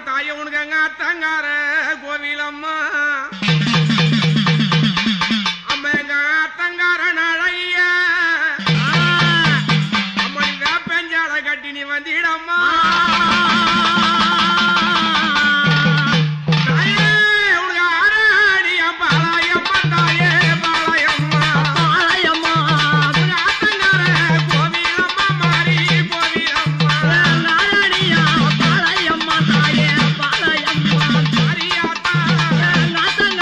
தாய உனக்கு அங்க அத்தங்கார கோவிலம்மா அம்மா எங்க அத்தங்கார அழகிய அம்மா நீ வேப்பஞ்சால கட்டி நீ வந்திடம்மா தாயே உனக்கு ஆராடி பாளையம்மா தாயே பாளையம்மா பாளையம்மா உனக்கு அத்தங்கார கோவிலம்மா மாறி கோவிலம்மா நாரணியா பாளையம்மா தாயே பாளையம்மா மாரியாத்தா நாத்தனார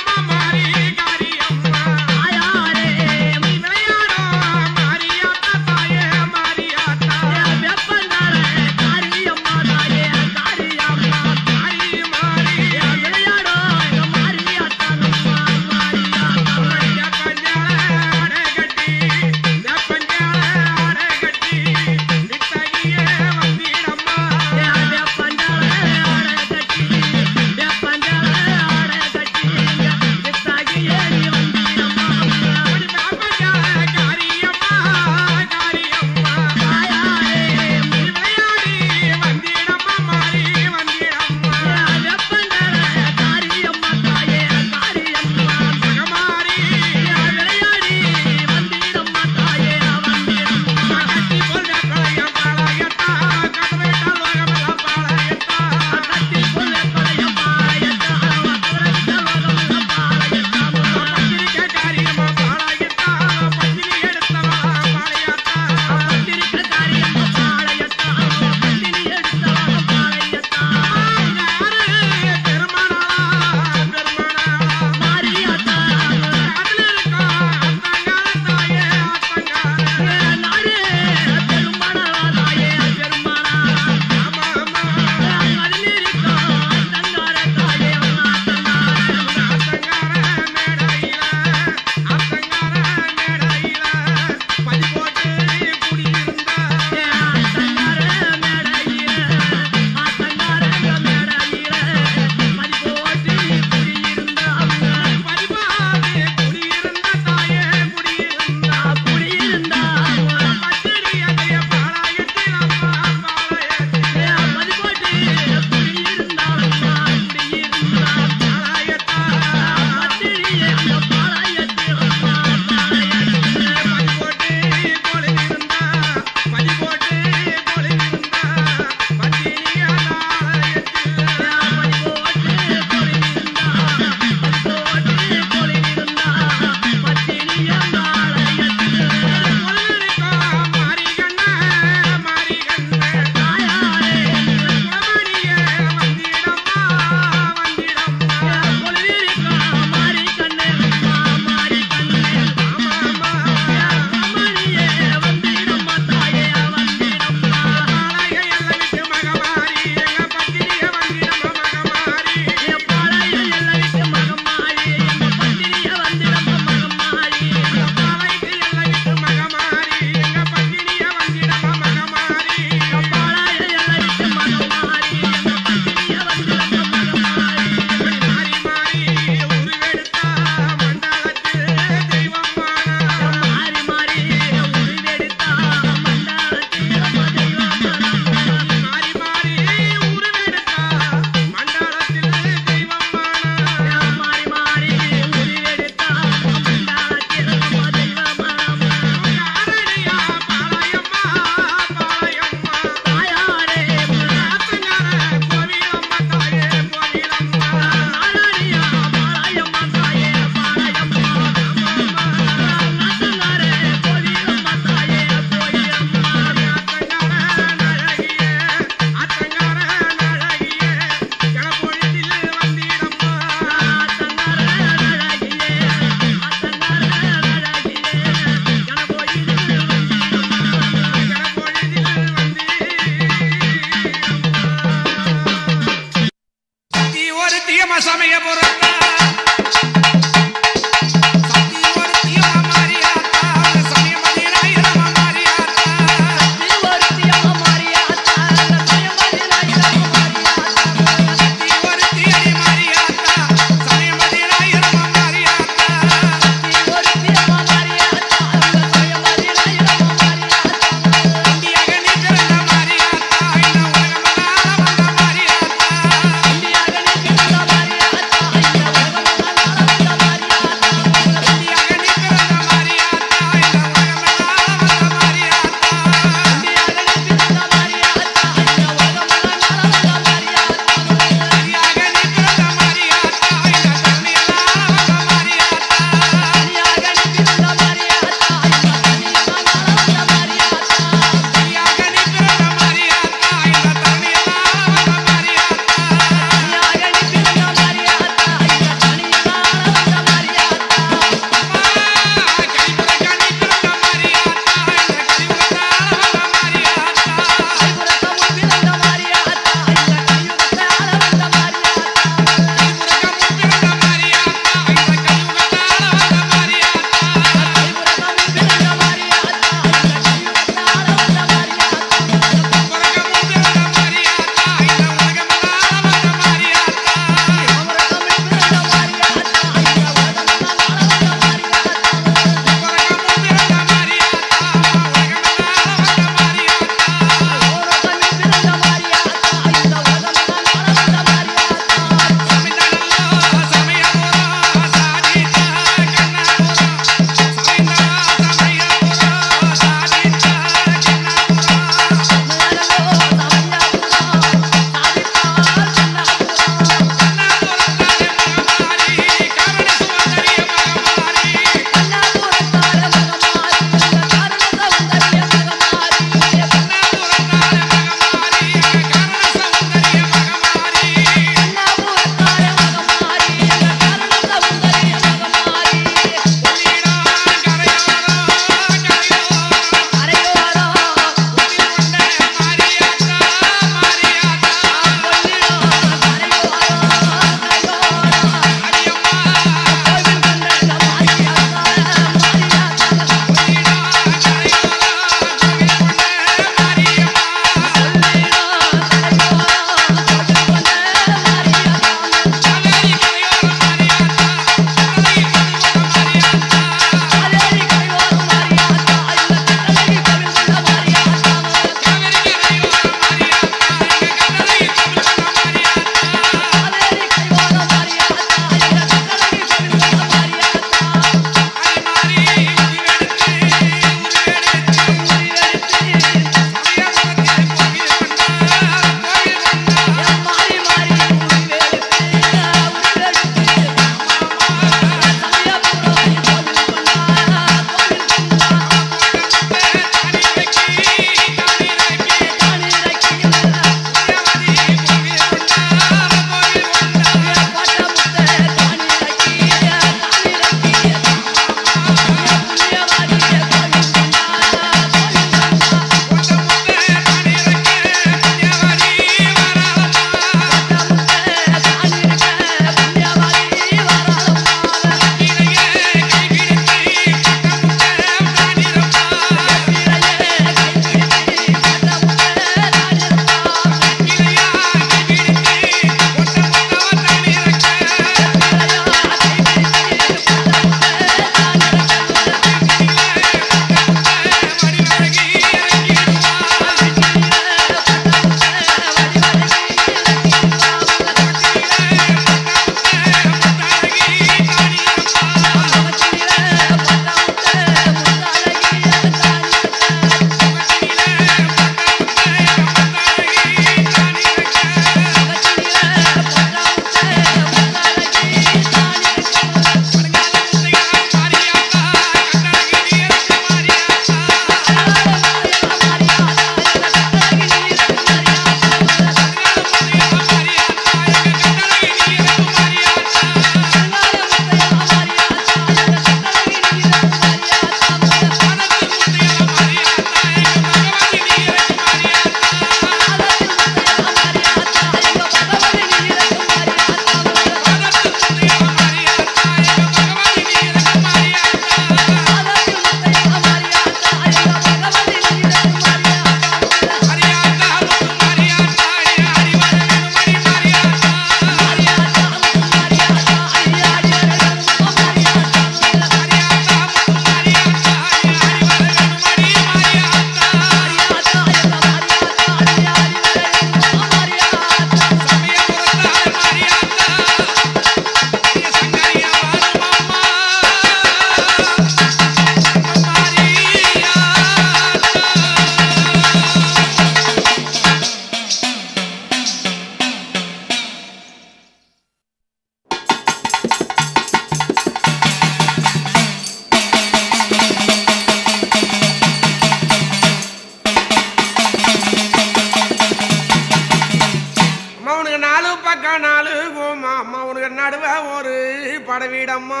வீடம்மா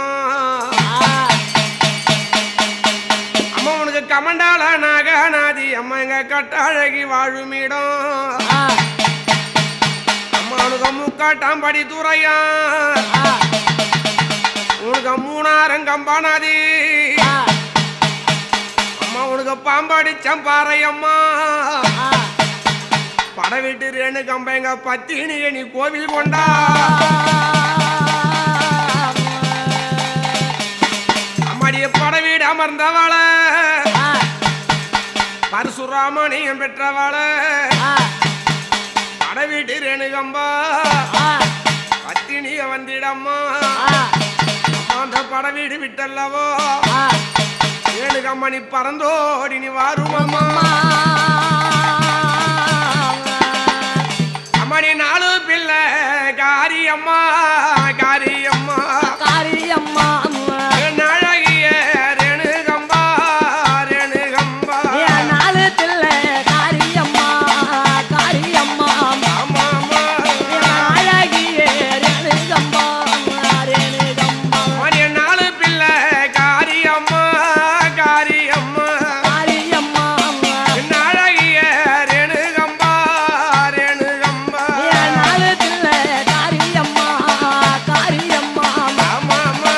அம்மா உனக்கு கமண்டால நாகநாதி அம்மா எங்க கட்டாழகி வாழும் இடம் அம்மா உனக்கு முக்காட்டாம் படி துறையா உனக்கு மூணாரம் கம்பானாதி அம்மா உனக்கு பாம்பாடி சம்பாறை அம்மா பட விட்டு ரேணு கம்ப எங்க பத்தினி நீ கோவில் கொண்டா அம்மாடிய பட வீடு அமர்ந்தவாள பரசுராமணியம் பெற்றவாள பட வீட்டு ரேணு கம்பா பத்தினிய வந்திடம்மா அம்மா அந்த பட வீடு விட்டல்லவோ ரேணு கம்மா நீ பறந்தோடி நீ வாருமம்மா அம்மா நீ நாலு பிள்ளை காரியம்மா காரியம்மா அழகிய ரேணுகம்பா ரேணுகம்பா ஆமா ஆமா மணி நாலு பிள்ளை காரியம்மா காரியம்மா அழகிய ரேணுகம்பா ரேணுகம்பா ஆமா ஆமா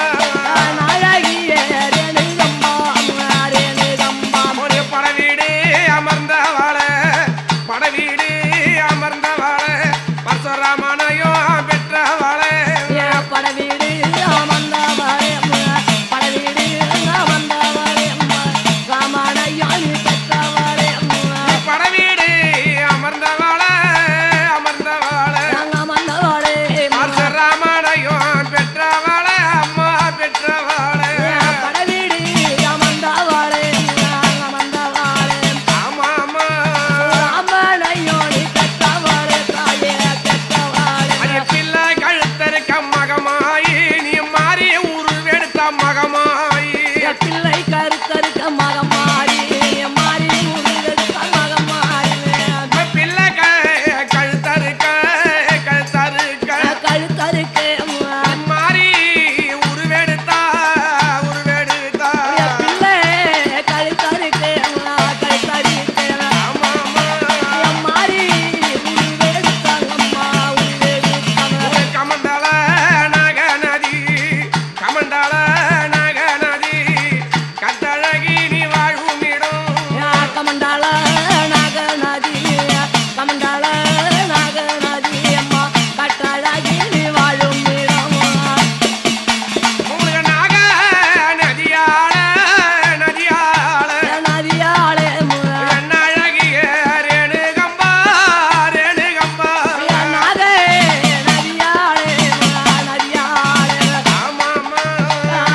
ஒரு படவீடு அமர்ந்தவாள படவீடு அமர்ந்தவாள பரசுராமனையோ பெற்றவாள படவீடு அமர்ந்தவரே படவீடு அமர்ந்தவரே ராமனையாளி பெற்றவரே படவீடு அமர்ந்தவாள அமர்ந்தவாள அமர்ந்தவரே பரசுராமனையோ பெற்றவாள அம்மா பெற்றவாள படவீடு அமர்ந்தவரே அமர்ந்தவரே ஆமா ஆமா ராமனையோடி பெற்றவரே தாயே பெற்றவரே அரிய பிள்ளை கழுத்தருக்க மகமாயி நீ மாறி உருவெடுத்த மகமாயி பிள்ளை கருத்தருக்க மகமாரி மாறி உருவெடுத்த மகமாரி பிள்ளை க- கழுத்தருக்க கழுத்தருக்க கழுத்தருக்கு மாறி உருவெடுத்தா உருவெடுத்தா பிள்ளை கழுத்தருக்கு கழுத்தருக்கு ஆமா ஆமா மாறி உருவெடுத்தாங்கம்மா உருவெடுத்தாங்க கமண்டல நாகநதி கமண்டல நாகநதி கட்டழகி நீ வாழும் இடம் கமண்டால நாக நதி கமண்டால நாக நதி அம்மா கட்டழகி வாழும் இடம் உங்களுக்கு நாக நதியாள நதியாள நதியாளே அழகிய ரேணுகம்பா ரேணுகம்பா நாகே நதியாளே நதியாளே ஆமா ஆமா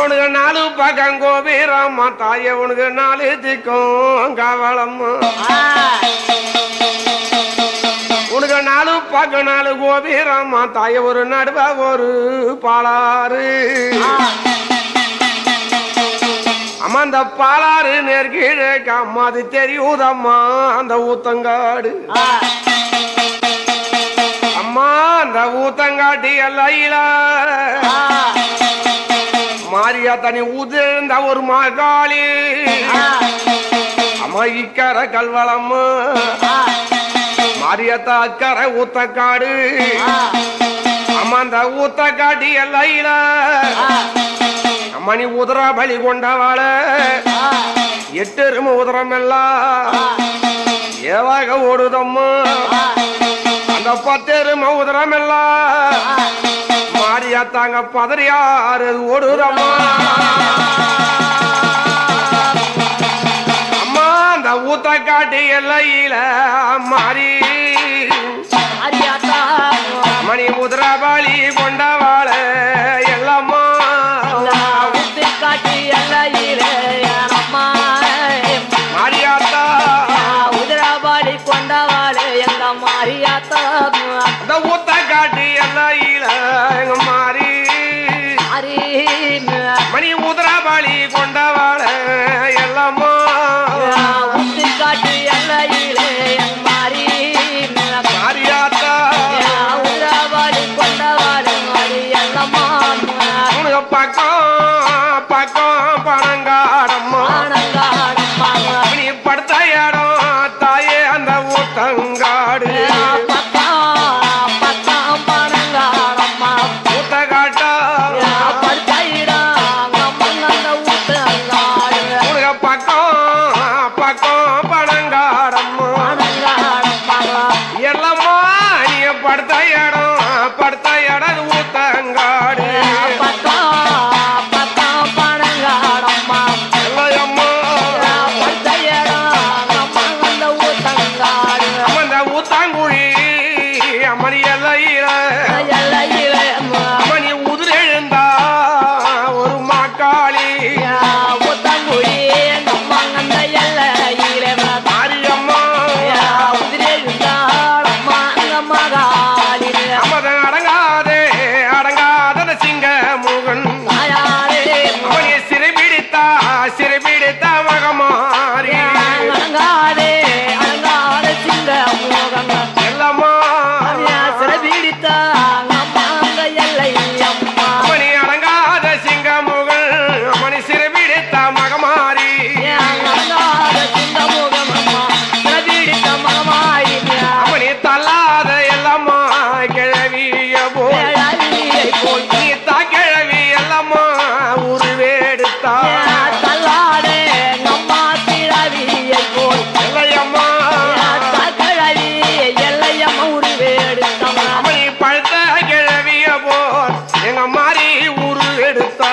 உனக்கு நாலு பக்கம் கோபீரம்மா தாய உனக்கு நாலு திக்கும் கவலம்மா உனக்கு நாலு பக்கம் நாலு கோபீரம்மா தாய ஒரு நடுவ ஒரு பாலாறு அம்மா அந்த பாலாறு நேர்கீழே அம்மா அது தெரியுதம்மா அந்த ஊத்தங்காடு அம்மா அந்த ஊத்தங்காட்டி எல்லையில மாரியா தனி உதிர்ந்த ஒரு மாகாளி அம்மா இக்கரை கல்வளம்மா மாரியத்தா அக்கரை ஊத்தக்காடு அம்மா அந்த ஊத்தக்காட்டி எல்லையில அம்மா நீ உதரா பலி கொண்டவாள எட்டு எருமை உதரம் எல்லாம் ஏவாக ஓடுதம்மா அந்த பத்தெருமை உதரம் எல்லாம் மாரியாத்தாங்க பதறியாறு ஓடுதம்மா அம்மா அந்த ஊத்த காட்டு எல்லையில மாறி மணி உதிரபாளி கொண்டவாள எல்லாம்மா காட்டி எல்லையிலே அம்மா மாரியாத்தா உதிராபாடி கொண்டவாளே எங்க மாரியாத்தா அந்த ஊத்த காட்டு எல்லையில எங்க மாறி அரி மணி உதிரபாளி கொண்டவாள எல்லாம்மா உத்தி காட்டி எல்லையிலே எங்க மாரி மாரியாத்தா உதிராபாடி கொண்டவாளே மாரி எல்லம்மா உனக்கு பக்கம் பக்கம் பணங்காடம்மா ஆனங்காடம்மா நீ படுத்த இடம் தாயே அந்த ஊத்தங்காடு பக்கம் பக்கம் பணங்காடம்மா ஊத்த காட்டா உனக்கு பக்கம் பக்கம் பணங்காடம்மா எல்லாம்மா நீ படுத்த இடம் படுத்த இடம் ஊத்தங்காடு எல்லையம்மா அம்மா இந்த ஊத்தாங்குழி அம்மணி எல்லையில அம்மணி உதிர் எழுந்தா ஒரு மாக்காளி மாரியம்மா அம்மதன் அடங்காதே அடங்காத சிங்க முகன் அவனை சிறைபிடித்தா சிறைபிடித்தா மகமாரி அடங்காதே அடங்காத சிங்க மோகங்க எல்லாமா அவனை அடங்காத சிங்க முகன் அவனை சிறைபிடித்தா மகமாரி அவனை தள்ளாத எல்லாமா கிழவிய போல் நீ தா கிழவி எல்லாமா உருவேடுத்தா எல்லையம்மா அவனை பழுத்த கிழவிய போல் எங்க மாறி உருவெடுத்தா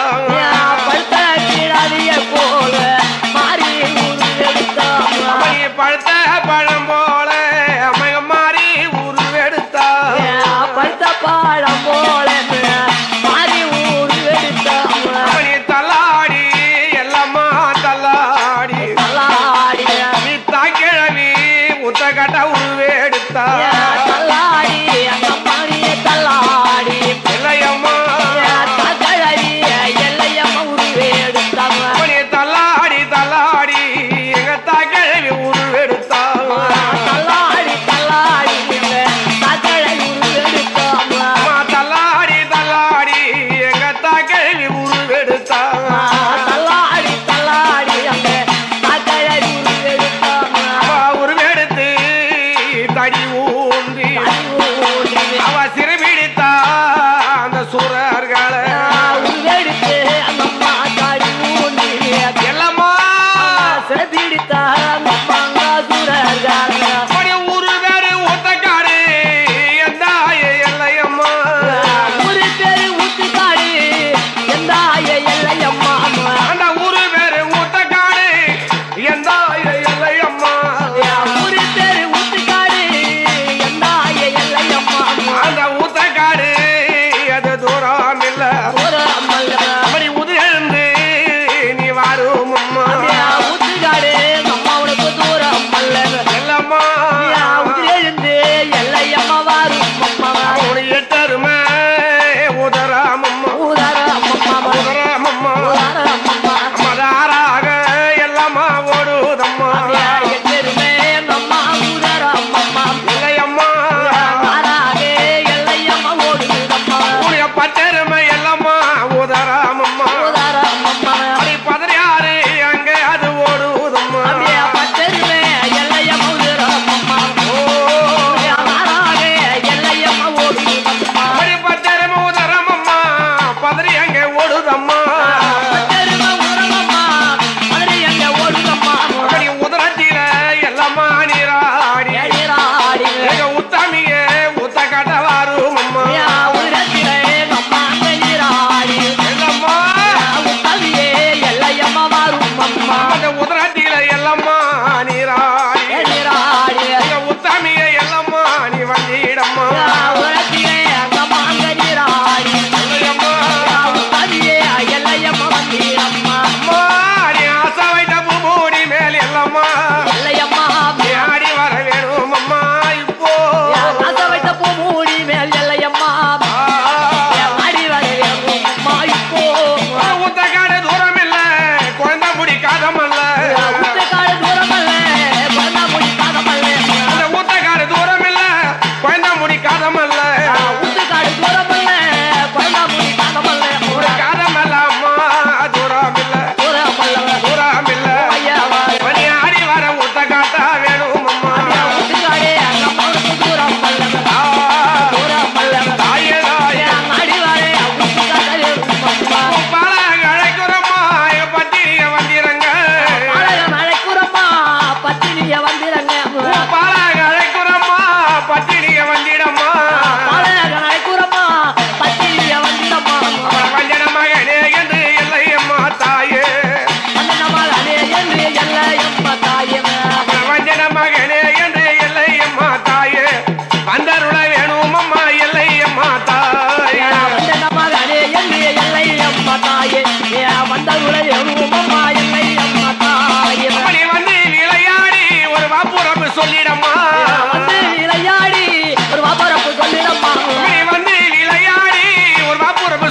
அவனை பழுத்த பழம் போல அமைய மாறி உருவெடுத்தா பாடம் போல மாறி ஊர் எடுத்தாங்க அவனை தள்ளாடி எல்லாமா தள்ளாடி தள்ளாடிய நீ தாக்கிழவி உத்த கட்ட உருவெடுத்தா தள்ளாடி அந்த மாறிய தள்ளாடி இல்லையம்மா தகழி எல்லையம்மா உருவே எடுத்தாங்க அவனை தள்ளாடி தள்ளாடி எங்க தாக்கிழவி உருவெடுத்தா தள்ளாடி தள்ளாடி தகழை உருவே எடுத்தாங்க அம்மா தள்ளாடி தள்ளாடி எங்க தாக்கிழவி உருவெடுத்தா தள்ளாடி தள்ளாடி அங்க தகழை உருவே எடுத்தாங்க அவ உருவெடுத்து தடி ஊன்றி அவ சிறுபிடித்தா அந்த சூரர்களை உருவெடுத்து அந்த அம்மா தாடி ஊன்றி எல்லாமா சிறப்பிடித்தா அந்த அம்மா சூரர்கள் அப்படி ஒரு பேரு ஒத்தக்காடு எந்த எல்லையம்மா ஒரு பேரு ஊத்துக்காடு எந்த எல்லையம்மா அந்த ஊரு பேரு ஒத்தக்காடு எந்த எல்லையம்மா ஒரு பேரு ஊத்துக்காடு எந்த எல்லையம்மா அந்த ஊத்தக்காடு அது தூரம் இல்ல ஒரு அம்மல்ல அப்படி உதிர்ந்து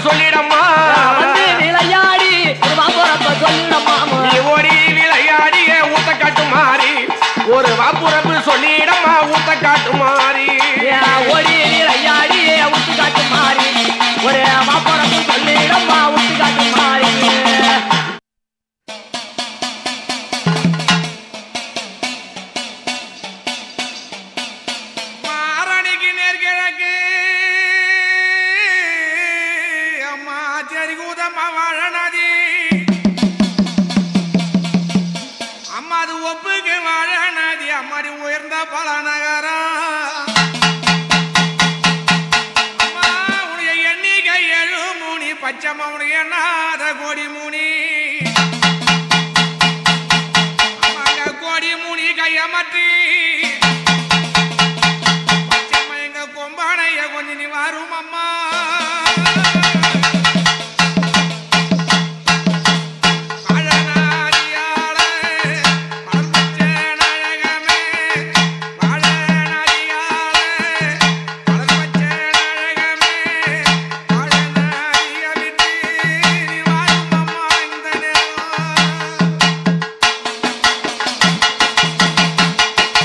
சொல்லிடம்மா வந்து விளையாடி வா போறப்ப சொல்லிடம்மா நீ ஓடி விளையாடிய ஊத்த காட்டுமாறி ஒரு வாப்புறப்பு சொல்லிடம்மா ஊத்த காட்டுமாறி ஓடி விளையாடி உத்து காட்டு மாறி ஒரு வா போறப்ப சொல்லிடம்மா உத்து காட்டு மாறி மாரணிக்கு நேர்கிழக்கு அம்மா சரிகூதம்மா வாழ நதி அம்மா அது ஒப்புக்கு வாழ நதி அம்மாடி உயர்ந்த பல நகரம் அம்மா உடைய எண்ணிக்கை எழு மூணி பச்சம்மா உடைய நாத கோடி மூணி அம்மாங்க கோடி மூணி கையமற்றி பச்சையம்மா எங்க கொம்பானைய கொஞ்சம் நீ வரும் அம்மா வாழநாதியாள, மலர்பச்ச நாயகமே. வாழநாதியாள, மலர்பச்ச நாயகமே. வாழநாதிய விட்டு நீ வரும் அம்மா இந்த நேரம்.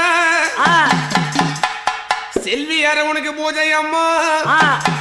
ஆ, செல்வி அரவனுக்கு பூஜை அம்மா ஆ,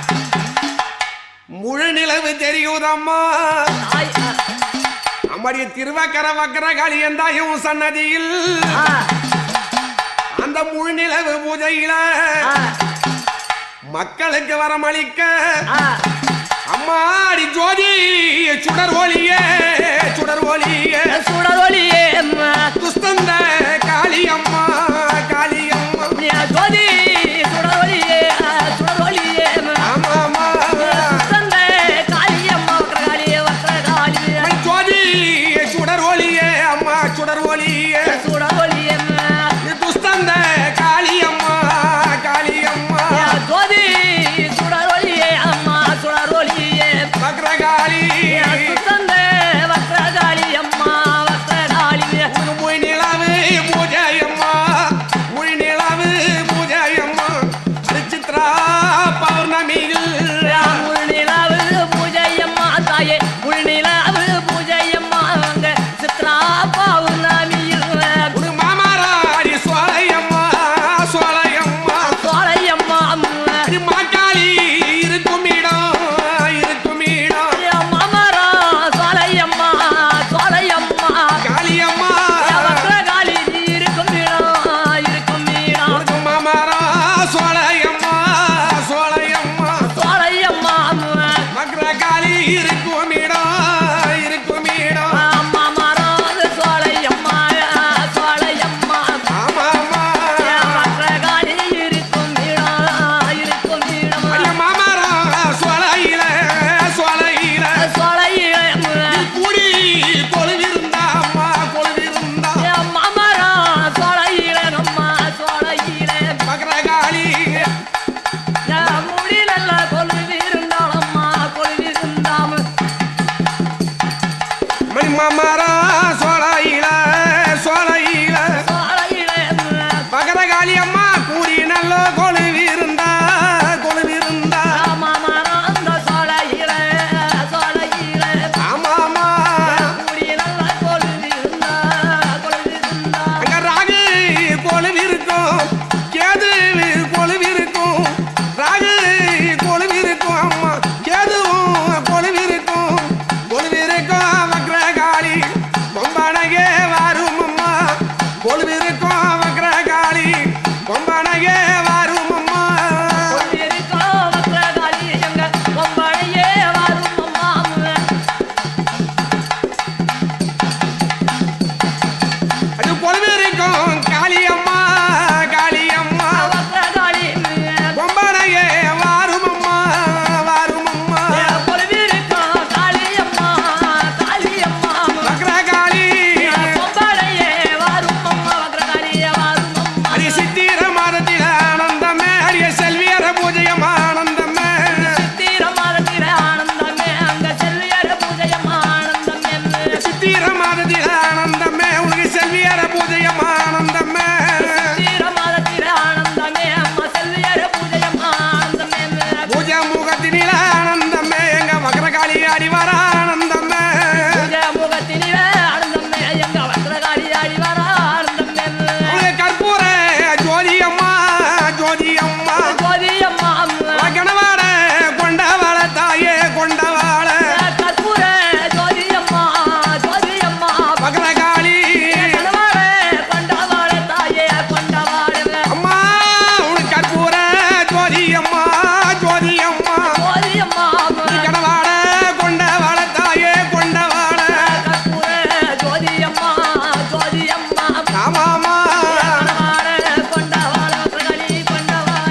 முழு நிலவு தெரியுதம்மா ஆய், ஆ, அம்மாடிய திருவக்கர வக்கர காளியந்தாயும் சன்னதியில் ஆ, அந்த முழு நிலவு பூஜையில ஆ, மக்களுக்கு வரமளிக்க ஆ, அம்மாடி ஜோதி சுடர் ஒளியே சுடர் ஒளியே சுடரொளியே அம்மா, துஸ்தந்த காளியம்மா காளியம்மா நீ ஜோதி சுடரொளியே, ஆ, சுடரொளியே அம்மா. ஆமாமா சுத்தந்த காளியம்மா, வக்ரகாளி, வக்ரகாளி, ஜோதி சுடர் ஒளியே அம்மா சுடர் ஒளியே சுடரொளியே அம்மா. துஸ்தந்த காளியம்மா காளியம்மா நீ ஜோதி சுடரொளியே அம்மா, சுடரொளியே. வக்ரகாளி நீ சுத்தந்த வக்ரகாளி அம்மா, வக்ரகாளி. முழு நிலவு பூஜையம்மா முழு நிலவு பூஜையம்மா சித்ரா பௌர்ணமியில் உள்நிலாவு பூஜையம்மா தாயே உள்நிலாவு பூஜையம்மா அங்க சித்ரா பௌர்ணமியில் ஒரு மாமராடி சோலையம்மா சோலையம்மா சோலையம்மா இது மாக்காளி இருக்கும் இடம் இருக்கும் இடம் மாமரா சோலையம்மா சோலையம்மா காளியம்மா வக்ரகாளி இருக்கும் இடம் இருக்கும் இடம் ஒரு மாமரா சோலையம்மா சோலையம்மா சோலையம்மா மக்ரகாளி இருக்கும் இடம் இருக்கும் இடம் மாமரம் சோலையம்மா சோலையம்மா ஆமாமா வக்ரகாளி இருக்கும் இடம் இருக்கும் இடம் ஐயா மாமரா சோலையில சோலையில சோலையில கூடி கொழுவிருந்தா அம்மா கொழுவிருந்தா மாமரா சோலையில நம்ம சோலையில மக்ரகாளி முடி நல்ல கொழுவிருந்தாளம்மா கொழுவிருந்தாம மணி மாமரா சோலையில சோலையில சோலையில மகரகாளி அம்மா கூடி நல்ல கொழுவிருந்தா கொழுவிருந்தா மாமரம் அந்த சோலையில சோலையில ஆமாமா முடி நல்ல கொழுவிருந்தா கொழுவிருந்தா அங்க ராகு கொழுவிருக்கும் கேது கொழுவிருக்கும் ராகு கொழுவிருக்கும் அம்மா கேதுவும் கொழுவிருக்கும் கொழுவிருக்கும் வக்ரகாளி பொம்பனகே வரும் அம்மா கொழுவிருக்கும் வக்ரகாளி பொம்பனகே வரும் அம்மா கொழுவிருக்கோம் வக்ரகாளி எங்க பொம்பளையே வரும் அம்மா அது கொழுவிருக்கும் காளியம்மா காளியம்மா வக்ரகாளி பொம்பனகே வரும் அம்மா வரும் அம்மா கொழுவிருக்கோம் காளியம்மா காளியம்மா வக்ரகாளி பொம்பளையே வரும் அம்மா வக்ரகாளியே வரும் அம்மா அரிய சித்திர மாதத்தில் ஆனந்தமே அரிய செல்வியர பூஜையம் ஆனந்தமே சித்திர மாதத்தில ஆனந்தமே அங்க செல்வியர பூஜையம்மா ஆனந்தம் என்று சித்திர மாதத்தில் ஆனந்தமே உனக்கு செல்வியர பூஜையம் ஆனந்தமே சித்திர மாதத்தில ஆனந்தமே அம்மா செல்வியர பூஜையம்மா ஆனந்தம் என்று பூஜை முகத்தினில ஆனந்தமே எங்க மகரகாளி அடிவார ஆனந்தமே பூஜை முகத்தினில ஆனந்தமே எங்க வக்ரகாளி ஆடி வர ஆனந்தம் என்று உனக்கு கற்பூர ஜோதியம்மா ஜோதியம்மா ஜோதியம்மா கணவாட கொண்டவாள தாயே கொண்டவாள கற்பூர ஜோதியம்மா ஜோதியம்மா மகரகாளி கணவாளே கொண்டவாளே தாயே கொண்டவாளே அம்மா உனக்கு கற்பூர ஜோதியம்மா ஜோதியம்மா ஜோதியம்மா கடவாட கொண்டவாள தாயே கொண்டவாள கற்பூர ஜோதியம்மா ஜோதியம்மா ஆமாமா கொண்டவாளே கொண்டவாளே வக்ரகாளி கொண்டவாளே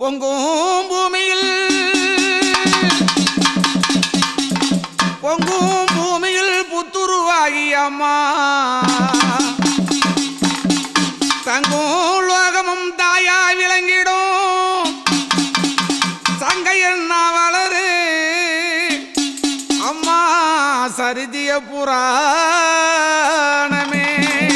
பொங்கும் பூமியில் பொங்கும் பூமியில் புத்துருவாகி அம்மா தங்கும் லோகமும் தாயா விளங்கிடும் சங்கையன் வளரு அம்மா சரிதிய புராணமே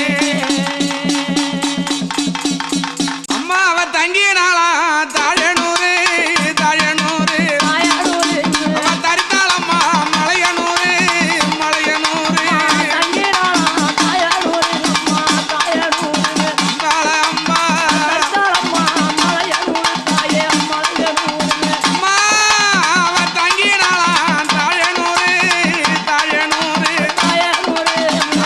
அம்மா அவ தங்கினாளா தாழனூரு தாழனூரு தாயாரூரு அவ தரித்தாளம்மா மலையனூரு மலையனூரு தங்கினாளா தாயாரூரு அம்மா தாயாரூரு அம்பாள அம்மா கர்த்தாளம்மா மலையனூரு தாயே மலையனூரு அம்மா அவ தங்கினாளா தாழனூரு தாழனூரு தாயாரூரு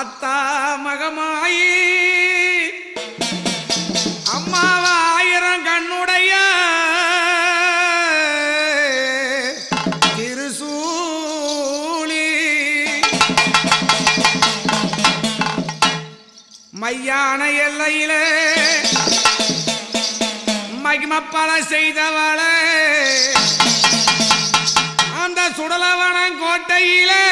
ஆத்தா மகமாயி அம்மாவா ஆயிரம் கண்ணுடைய திருசூலி மையான எல்லையிலே மகிமப்பல செய்தவளே அந்த சுடலவனம் கோட்டையிலே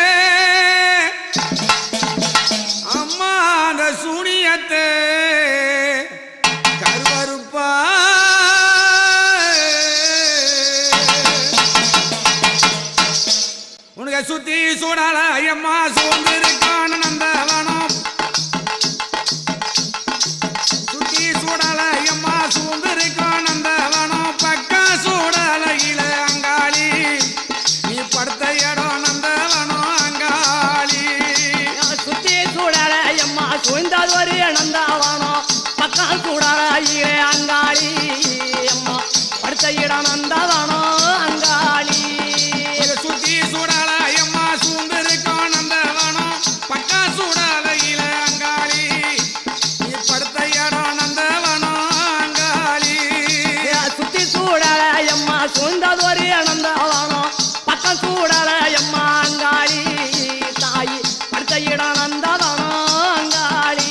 அம்மா அந்த சூனியத்தை கருவறுப்பா உனக்கு சுத்தி சுடல ஐயம்மா சூழ்ந்திருக்கான நந்தவனம் சுத்தி சூடல ஐயம்மா சூழ்ந்திருக்கான் நந்தவனம் பக்கம் சூடலையில அங்காளி நீ படுத்த இடம் நந்தவனம் அங்காளி சுத்தி சூடல எம்மா சுழ்ந்தது ஒரு நந்தாவானோ பக்கம் சூடல ஈரே அங்காளி அம்மா படுத்த இடம் நந்தாவானோ அங்காளி இத சுத்தி சூடல ஐயம்மா சூழ்ந்திருக்கான் நந்தவனம் பக்கம் சூடலையில அங்காளி நீ படுத்த இடம் நந்தவனம் அங்காளி சுத்தி சூடல எம்மா சுழ்ந்தது ஒரு நந்தாவானோ பக்கம் சூடல எம்மா அங்காளி தாயி படுத்த இடம் நந்தாவானோ அங்காளி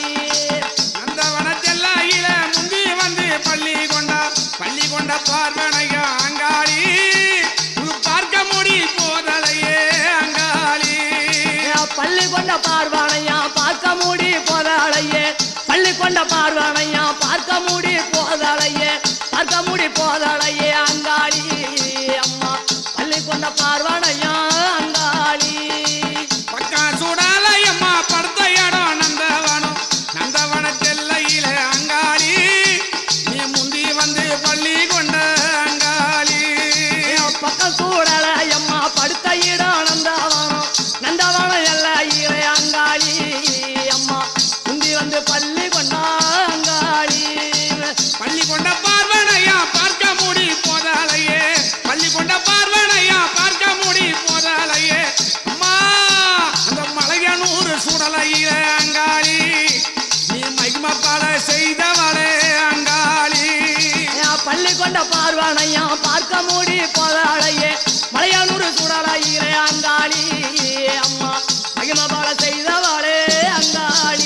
நந்தவனத்தெல்லையில முந்தி வந்து பள்ளி கொண்டா பள்ளி கொண்ட பார்வனையா அங்காளி உனக்கு பார்க்க முடி போதலையே அங்காளி பள்ளி கொண்ட பார்வானையா பார்க்க மூடி போதாளையே பள்ளி கொண்ட பார்வானையா பார்க்க மூடி போதாளையே பார்க்க மூடி போதாளையே அங்காளி அம்மா பள்ளி கொண்ட பார்வானையா அங்காளி பக்கா சுடாலயம்மா படுத்த இடம் நந்தவனம் நந்தவனத்தெல்லையில அங்காளி நீ முந்தி வந்து பள்ளி கொண்ட அங்காளி பக்கம் சூடல அம்மா படுத்த இடம் நந்தவனம் நந்தவனம் எல்லாம் ஈரே அங்காளி அம்மா முந்தி வந்து பள்ளி கொண்டா அங்காளி பள்ளி கொண்ட பார்வனையா பார்க்க முடி போதாலையே பள்ளி கொண்ட பார்வனையா பார்க்க முடி போதாலையே அம்மா அந்த மலையனூர் சுடலையில அங்காளி நீ மகிமப்பல செய்தவளே அங்காளி பள்ளி கொண்ட பார்வானையா பார்க்க மூடி போதாளையே மலையானூர் சுடராயிரே அங்காளி அம்மா மகிமபால செய்தவாளே அங்காளி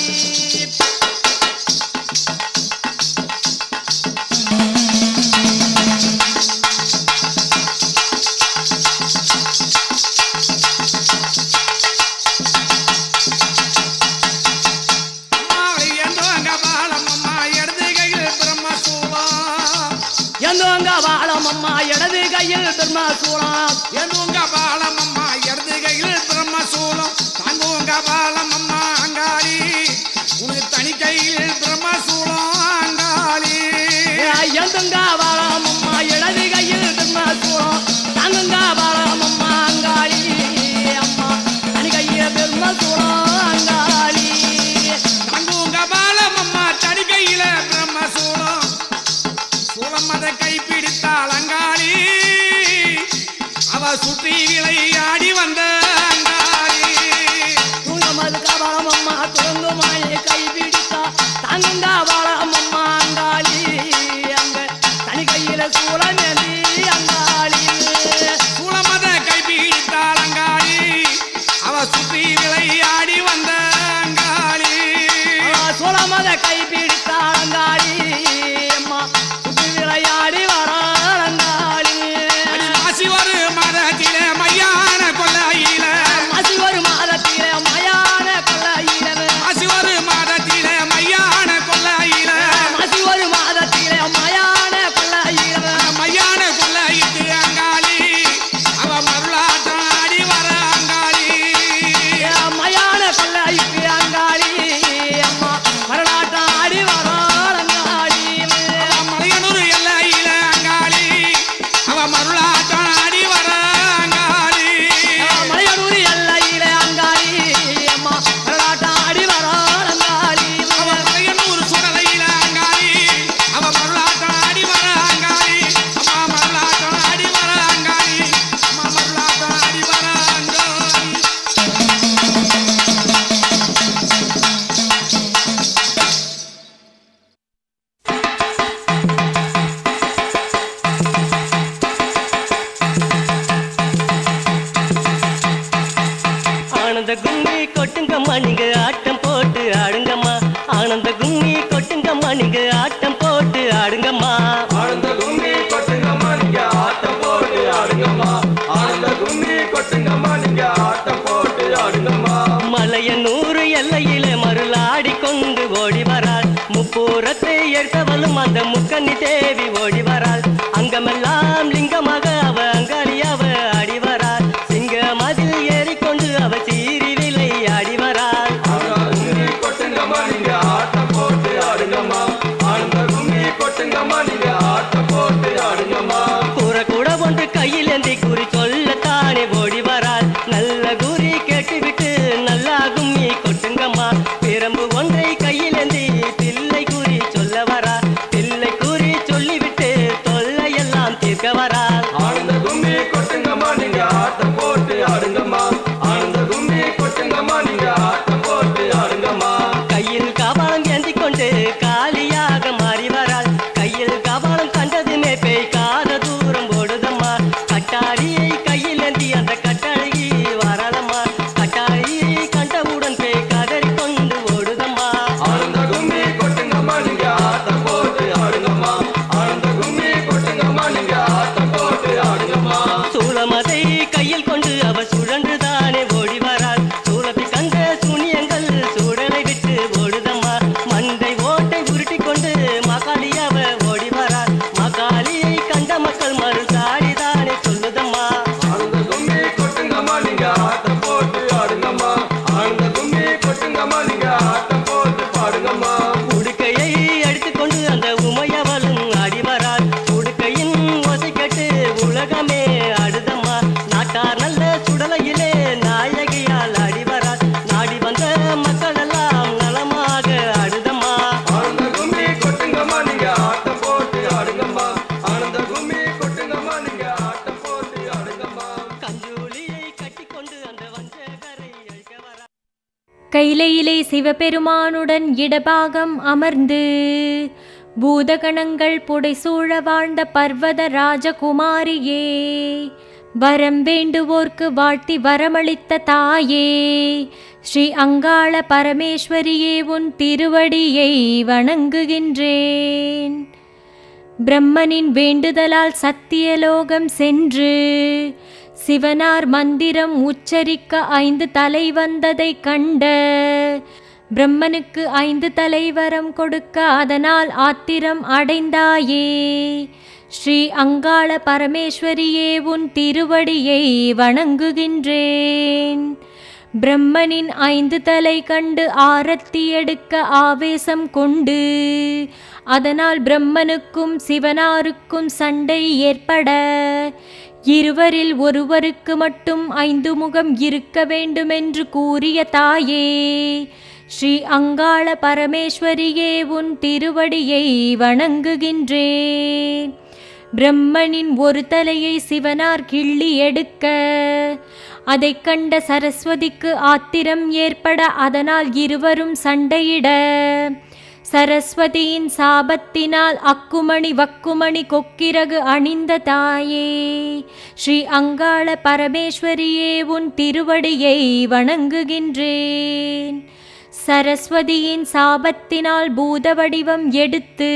அம்மாவை எந்தவங்க பாலம் அம்மா இடது கையில் பிரம்மசூலம் எந்தோங்க வாழம் அம்மா இடது கையில் பிரம்மசூரம் எதுங்க பாலம் அம்மா இடது கையில் பிரம்மசூலம் தாங்குங்க பாலம் அம்மா அங்காளி உனக்கு தனி கையில் பிரம்மசூலம் அங்காளி எந்துங்க வாழம் அம்மா இடது கையில் பிரம்மசூரம் தாங்குங்க வாழம் அம்மா அங்காளி அம்மா தனி கையில் பிரம்மசூரம் அங்காளி தாங்குங்க பாலம் அம்மா தனி கையில பிரம்மசூலம் சூலம் அதை கைப்பிடித்தாள் அங்காளி அவ சுற்றி விளையாடி வந்த அங்காளி தூங்கமது கவலம் அம்மா துறங்குமாயை கை பிடித்தா தாங்குங்க வாழம் அம்மா அங்காளி அங்க தனி கையில சூழல் ஏந்தி அங்காளி சூளமத கைப்பிடித்தாள் அங்காளி அவ சுற்றி விளையாடி வந்த அங்காளி சூழமத கை பிடித்தா அங்காளி அம்மா சுற்றி விளையாடி வராள் அங்காளி அடி மாசி ஒரு மதத்திலே மையான கொல்லையில மசி ஒரு மாதத்திலே மயான கொள்ளையில மாசி ஒரு மதத்திலே மையான கொல்லையில மசி ஒரு மாதத்திலே மயான கொள்ளையில மையான கொல்லையிட்டு அங்காளி அவ மருளாட்டம் ஆடி வர அங்காளி மயான கொள்ளைக்கு அங்காளி அம்மா மரணாட்டம் ஆடி வராள் அங்காளி கொட்டுங்கம்மா நீங்க ஆட்டம் போட்டு ஆடுங்கம்மா ஆனந்த கும்மி கொட்டுங்கம்மா நீங்க ஆட்டம் போட்டு ஆடுங்கம்மா ஆனந்த கும்மி கொட்டுங்கம்மா நீங்க ஆட்டம் போட்டு ஆடுங்கம்மா ஆனந்த கும்மி கொட்டுங்கம்மா நீங்க ஆட்டம் போட்டு ஆடுங்கம்மா மலைய நூறு எல்லையிலே மருளாடி கொண்டு ஓடி வராள் முப்பூரத்தை எடுத்தவளும் அந்த முக்கண்ணி தேவி ஓடி வராள் அங்கமெல்லாம் லிங்கமாக அவ அங்காளி அவ ஆடி வராள் சிங்க மதில் ஏறிக்கொண்டு அவ சீறி விலை ஆடி வராள் ஆனந்த கும்மி கொட்டுங்கம்மா நீங்க ஆட்டம் போட்டு ஆடுங்கம்மா ஆனந்த கும்மி கொட்டுங்கம்மா நீங்க ஆட்டம் போட்டு ஆடுங்கம்மா கூற கூட ஒன்று கையில் ஏந்தி குறி சொல்லத்தானே ஓடி வராள் நல்ல குறி கேட்டுவிட்டு நல்லா கும்மி கொட்டுங்கம்மா பிரம்பு ஒன்றை கையில் ஏந்தி பிள்ளை குறி சொல்ல வரா பிள்ளை குறி சொல்லிவிட்டு தொல்லையெல்லாம் தீர்க்க வராள் ஆனந்த கும்மி கொட்டுங்கம்மா நீங்க ஆட்டம் போட்டு ஆடுங்கம்மா ஆனந்த கும்மி கொட்டுங்கம்மா நீங்க ஆட்டம் போட்டு ஆடுங்கம்மா கையில் கபாலம் ஏந்தி கொண்டு காலியாக மாறி வராள் கையில் கபாலம் கண்டதுமே பேய் காத தூரம் ஓடுதம்மா கட்டாரியை கையில் ஏந்தி அந்த கட்டழகி வரலம்மா கட்டாரியை கண்டவுடன் பேய் கதறி கொண்டு ஓடுதம்மா ஆனந்த கும்மி கொட்டுங்கம்மா நீங்க ஆட்டம் போட்டு ஆடுங்கம்மா ஆனந்த கும்மி கொட்டுங்கம்மா நீங்க ஆட்டம் போட்டு ஆடுங்கம்மா சூளமதை கையில் கொண்டு அவ சுழன்று தானே ஓடி வராள் சூளத்தை கண்ட சூனியங்கள் சூழலை விட்டு ஓடுதம்மா மண்டை ஓட்டை உருட்டி கொண்டு மகாளி அவ ஓடி வராள் மகாளியை கண்ட மக்கள் மறுசாடி தானே சொல்லுதம்மா ஆனந்த கும்மி கொட்டுங்கம்மா நீங்க ஆட்டம் போட்டு ஆடுங்கம்மா ஆனந்த கும்மி கொட்டுங்கம்மா நீங்க ஆட்டம் போட்டு பாடுங்கம்மா உடுக்கையை அடித்துக்கொண்டு அந்த உமையவளும் ஆடி வராள் உடுக்கையின் ஓசை கேட்டு உலகமே ஆடுதம்மா நாட்டார் நல்ல சுடலையிலே நாயகியால் ஆடி வராள் நாடி வந்த மக்கள் எல்லாம் நலமாக ஆடுதம்மா ஆனந்த கும்மி கொட்டுங்கம்மா நீங்க ஆட்டம் போட்டு ஆடுங்கம்மா ஆனந்த கும்மி கொட்டுங்கம்மா நீங்க ஆட்டம் போட்டு ஆடுங்கம்மா கஞ்சூலியை கட்டிக்கொண்டு அந்த வஞ்சகரை அழிக்க வரா கைலையிலே சிவபெருமானுடன் இடபாகம் அமர்ந்து பூதகணங்கள் புடைசூழ வாழ்ந்த பர்வத ராஜகுமாரியே வரம் வேண்டுவோர்க்கு வாழ்த்தி வரமளித்த தாயே ஸ்ரீ அங்காள பரமேஸ்வரியே உன் திருவடியை வணங்குகின்றேன் பிரம்மனின் வேண்டுதலால் சத்தியலோகம் சென்று சிவனார் மந்திரம் உச்சரிக்க ஐந்து தலை வந்ததை கண்ட பிரம்மனுக்கு ஐந்து தலைவரம் கொடுக்க அதனால் ஆத்திரம் அடைந்தாயே ஸ்ரீ அங்காள பரமேஸ்வரியே உன் திருவடியை வணங்குகின்றேன் பிரம்மனின் ஐந்து தலை கண்டு ஆரத்தி எடுக்க ஆவேசம் கொண்டு அதனால் பிரம்மனுக்கும் சிவனாருக்கும் சண்டை ஏற்பட இருவரில் ஒருவருக்கு மட்டும் ஐந்து முகம் இருக்க வேண்டுமென்று கூறிய தாயே ஸ்ரீ அங்காள பரமேஸ்வரியே உன் திருவடியை வணங்குகின்றேன் பிரம்மனின் ஒரு தலையை சிவனார் கிள்ளி எடுக்க அதைக் கண்ட சரஸ்வதிக்கு ஆத்திரம் ஏற்பட அதனால் இருவரும் சண்டையிட சரஸ்வதியின் சாபத்தினால் அக்குமணி வக்குமணி கொக்கிரகு அணிந்த தாயே ஸ்ரீ அங்காள பரமேஸ்வரியே உன் திருவடியை வணங்குகின்றேன் சரஸ்வதியின் சாபத்தினால் பூத வடிவம் எடுத்து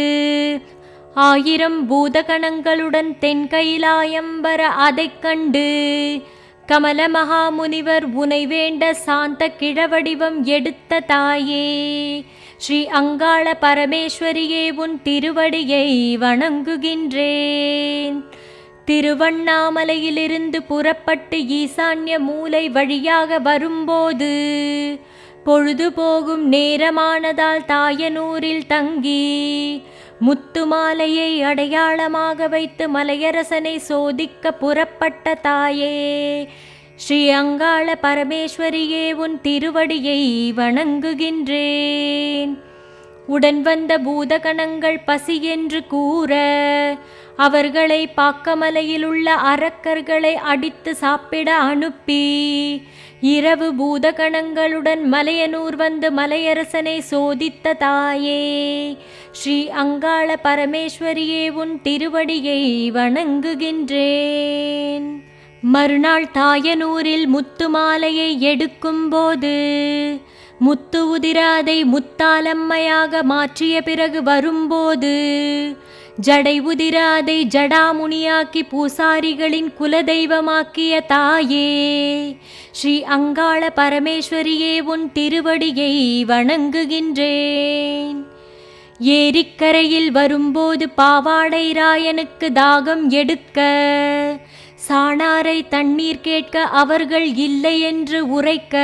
ஆயிரம் பூதகணங்களுடன் தென்கைலாயம் வர அதைக் கண்டு கமல மகாமுனிவர் உனை வேண்ட சாந்த கிழவடிவம் எடுத்த தாயே ஸ்ரீ அங்காள பரமேஸ்வரியே உன் திருவடியை வணங்குகின்றேன் திருவண்ணாமலையிலிருந்து புறப்பட்டு ஈசான்ய மூலை வழியாக வரும்போது பொழுது போகும் நேரமானதால் தாயனூரில் தங்கி முத்துமாலையை அடையாளமாக வைத்து மலையரசனை சோதிக்க புறப்பட்ட தாயே ஸ்ரீ அங்காள பரமேஸ்வரியே உன் திருவடியை வணங்குகின்றேன் உடன் வந்த பூதகணங்கள் பசி என்று கூற அவர்களை பாக்கமலையில் உள்ள அரக்கர்களை அடித்து சாப்பிட அனுப்பி இரவு பூதகணங்களுடன் மலையனூர் வந்து மலையரசனை சோதித்த தாயே ஸ்ரீ அங்காள பரமேஸ்வரியே உன் திருவடியை வணங்குகின்றேன் மறுநாள் தாயனூரில் முத்து மாலையை எடுக்கும்போது முத்து உதிராதை முத்தாலம்மையாக மாற்றிய பிறகு வரும்போது ஜடை உதிராதை ஜடாமுனியாக்கி பூசாரிகளின் குலதெய்வமாக்கிய தாயே ஸ்ரீ அங்காள பரமேஸ்வரியே உன் திருவடியை வணங்குகின்றேன் ஏரிக்கரையில் வரும்போது பாவாடை ராயனுக்கு தாகம் எடுக்க சாணாரை தண்ணீர் கேட்க அவர்கள் இல்லை என்று உரைக்க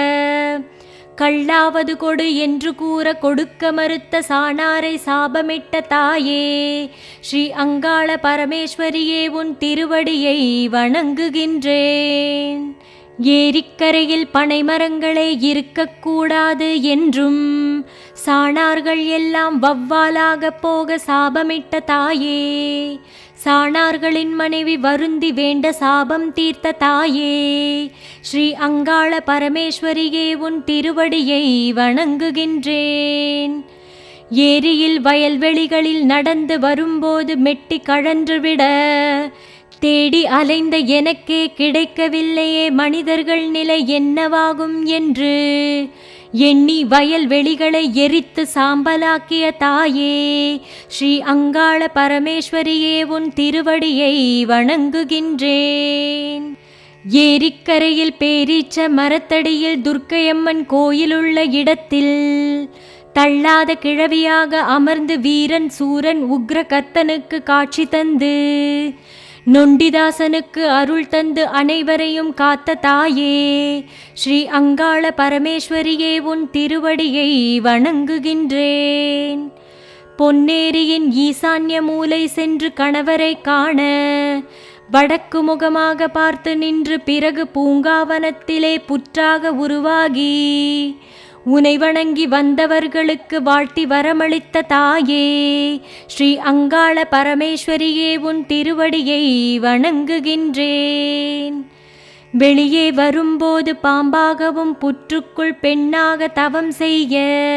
கள்ளாவது கொடு என்று கூற கொடுக்க மறுத்த சாணாரை சாபமிட்ட தாயே ஸ்ரீ அங்காள பரமேஸ்வரியே உன் திருவடியை வணங்குகின்றேன் ஏரிக்கரையில் பனைமரங்களே இருக்கக்கூடாது என்றும் சாணார்கள் எல்லாம் வவ்வாலாக போக சாபமிட்ட தாயே சாணார்களின் மனைவி வருந்தி வேண்ட சாபம் தீர்த்த தாயே ஸ்ரீ அங்காள பரமேஸ்வரியே உன் திருவடியை வணங்குகின்றேன் ஏரியில் வயல்வெளிகளில் நடந்து வரும்போது மெட்டி கழன்றுவிட தேடி அலைந்த எனக்கே கிடைக்கவில்லையே மனிதர்கள் நிலை என்னவாகும் என்று எண்ணி வயல்வெளிகளை எரித்து சாம்பலாக்கிய தாயே ஸ்ரீ அங்காள பரமேஸ்வரியே உன் திருவடியை வணங்குகின்றேன் ஏரிக்கரையில் பேரீச்ச மரத்தடியில் துர்க்கையம்மன் கோயிலுள்ள இடத்தில் தள்ளாத கிழவியாக அமர்ந்து வீரன் சூரன் உக்ர கர்த்தனுக்கு காட்சி தந்து நொண்டிதாசனுக்கு அருள் தந்து அனைவரையும் காத்த தாயே ஸ்ரீ அங்காள பரமேஸ்வரியே உன் திருவடியை வணங்குகின்றேன் பொன்னேரியின் ஈசான்ய மூலை சென்று கணவரை காண வடக்கு முகமாக பார்த்து நின்று பிறகு பூங்காவனத்திலே புற்றாக உருவாகி உனை வணங்கி வந்தவர்களுக்கு வாழ்த்தி வரமளித்த தாயே ஸ்ரீ அங்காள பரமேஸ்வரியே உன் திருவடியை வணங்குகின்றேன் வெளியே வரும்போது பாம்பாகவும் புற்றுக்குள் பெண்ணாக தவம் செய்ய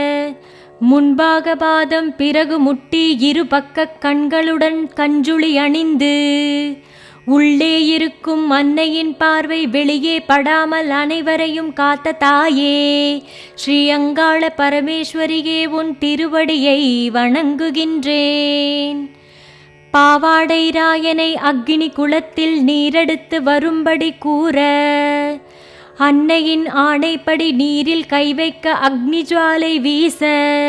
முன்பாக பாதம் பிறகு முட்டி இரு பக்க கண்களுடன் கஞ்சுளி அணிந்து உள்ளே இருக்கும் அன்னையின் பார்வை வெளியே படாமல் அனைவரையும் காத்த தாயே ஸ்ரீ அங்காள பரமேஸ்வரியே உன் திருவடியை வணங்குகின்றேன் பாவாடை ராயனை அக்னி குளத்தில் நீரெடுத்து வரும்படி கூற அன்னையின் ஆணைப்படி நீரில் கை வைக்க அக்னி ஜுவாலை வீச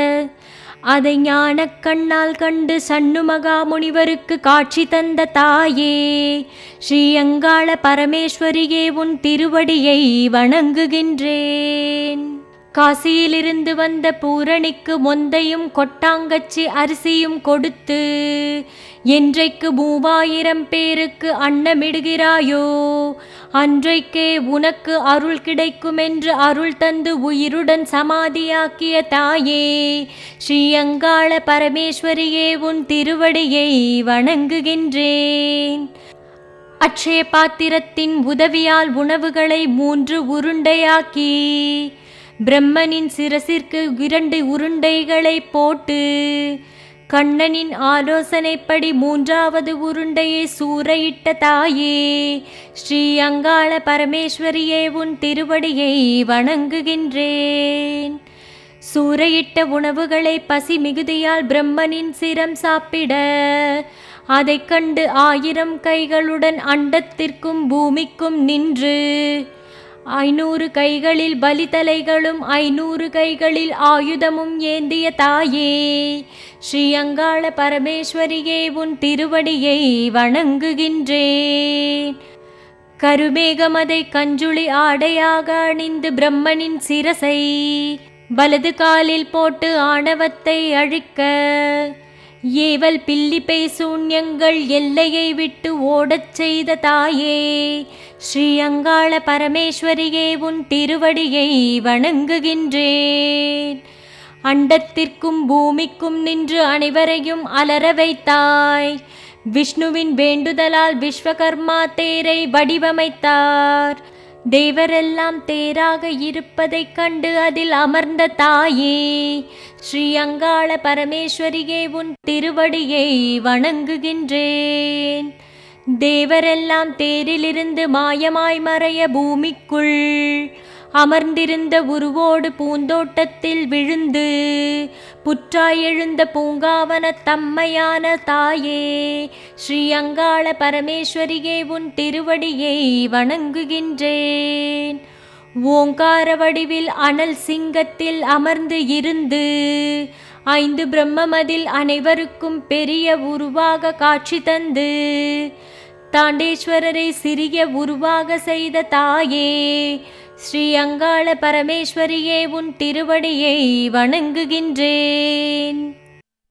அதை ஞானக் கண்ணால் கண்டு சண்ணுமகா முனிவருக்கு காட்சி தந்த தாயே ஸ்ரீ அங்காள பரமேஸ்வரியே உன் திருவடியை வணங்குகின்றேன் காசியிலிருந்து வந்த பூரணிக்கு மொந்தையும் கொட்டாங்கச்சி அரிசியும் கொடுத்து என்றைக்கு மூவாயிரம் பேருக்கு அன்னமிடுகிறாயோ அன்றைக்கே உனக்கு அருள் கிடைக்கும் என்று அருள் தந்து உயிருடன் சமாதியாக்கிய தாயே ஸ்ரீ அங்காள பரமேஸ்வரியே உன் திருவடியை வணங்குகின்றேன் அட்சய பாத்திரத்தின் உதவியால் உணவுகளை மூன்று உருண்டையாக்கி பிரம்மனின் சிரசிற்கு இரண்டு உருண்டைகளை போட்டு கண்ணனின் ஆலோசனைப்படி மூன்றாவது உருண்டையை சூறையிட்ட தாயே ஸ்ரீ அங்காள பரமேஸ்வரியே உன் திருவடியை வணங்குகின்றேன் சூறையிட்ட உணவுகளை பசி மிகுதியால் பிரம்மனின் சிரம் சாப்பிட அதைக் கண்டு ஆயிரம் கைகளுடன் அண்டத்திற்கும் பூமிக்கும் நின்று ஐநூறு கைகளில் பலிதலைகளும் ஐநூறு கைகளில் ஆயுதமும் ஏந்திய தாயே ஸ்ரீ அங்காள பரமேஸ்வரியே உன் திருவடியை வணங்குகின்றேன் கருமேகமதை கஞ்சுளி ஆடையாக அணிந்து பிரம்மனின் சிரசை வலது காலில் போட்டு ஆணவத்தை அழிக்க ஏவல் பில்லிப்பை சூன்யங்கள் எல்லையை விட்டு ஓடச் செய்த தாயே ஸ்ரீ அங்காள பரமேஸ்வரியே உன் திருவடியை வணங்குகின்றேன் அண்டத்திற்கும் பூமிக்கும் நின்று அனைவரையும் அலற வைத்தாய் விஷ்ணுவின் வேண்டுதலால் விஸ்வகர்மா தேரை வடிவமைத்தார் தேவரெல்லாம் தேராக இருப்பதைக் கண்டு அதில் அமர்ந்த தாயே ஸ்ரீ அங்காள பரமேஸ்வரியே உன் திருவடியை வணங்குகின்றேன் தேவரெல்லாம் தேரிலிருந்து மாயமாய் மறைய பூமிக்குள் அமர்ந்திருந்த உருவோடு பூந்தோட்டத்தில் விழுந்து புற்றாய் எழுந்த பூங்காவன தம்மையான தாயே ஸ்ரீ அங்காள பரமேஸ்வரியே உன் திருவடியை வணங்குகின்றேன் ஓங்கார வடிவில் அனல் சிங்கத்தில் அமர்ந்து இருந்து ஐந்து பிரம்மமதில் அனைவருக்கும் பெரிய உருவாக காட்சி தந்து தாண்டேஸ்வரரை சிறிய உருவாக செய்த தாயே ஸ்ரீ அங்காள பரமேஸ்வரியே உன் திருவடியை வணங்குகின்றேன்